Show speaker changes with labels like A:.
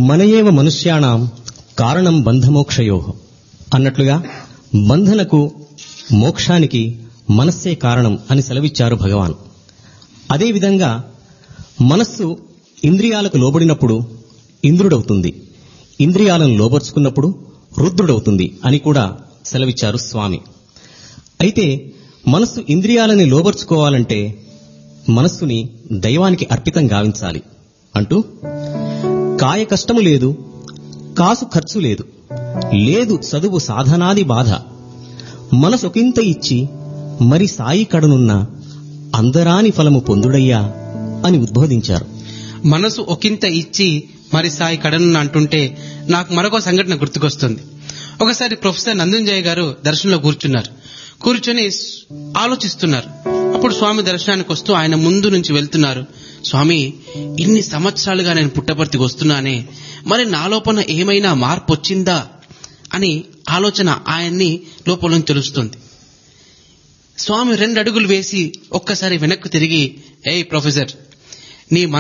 A: మనయేవ మనుష్యాణం కారణం బంధమోక్షయో అన్నట్లుగా బంధనకు మోక్షానికి మనస్సే కారణం అని సెలవిచ్చారు భగవాన్ అదేవిధంగా మనస్సు ఇంద్రియాలకు లోబడినప్పుడు ఇంద్రుడవుతుంది ఇంద్రియాలను లోబర్చుకున్నప్పుడు రుద్రుడవుతుంది అని కూడా సెలవిచ్చారు స్వామి అయితే మనస్సు ఇంద్రియాలని లోబర్చుకోవాలంటే మనస్సుని దైవానికి అర్పితం గావించాలి అంటూ కాయ కష్టము లేదు కాసు ఖర్చు లేదు లేదు చదువు సాధనాది బాధ మనసొకింత ఇచ్చి మరి సాయి కడనున్న అందరాని ఫలము పొందుడయ్యా అని ఉద్బోధించారు
B: మనసు ఒకంత ఇచ్చి మరి సాయి కడను అంటుంటే నాకు మరొక సంఘటన గుర్తుకొస్తుంది ఒకసారి ప్రొఫెసర్ నందుంజయ్ గారు దర్శనంలో కూర్చున్నారు కూర్చొని స్- ఆలోచిస్తున్నారు అప్పుడు స్వామి దర్శనానికి వస్తూ ఆయన ముందు నుంచి వెళ్తున్నారు స్వామి ఇన్ని సంవత్సరాలుగా నేను పుట్టపర్తికి వస్తున్నానే మరి నా లోపల ఏమైనా మార్పు వచ్చిందా అని ఆలోచన ఆయన్ని లోపల నుంచి తెలుస్తుంది స్వామి రెండు అడుగులు వేసి ఒక్కసారి వెనక్కు తిరిగి ఏయ్ ప్రొఫెసర్ నీ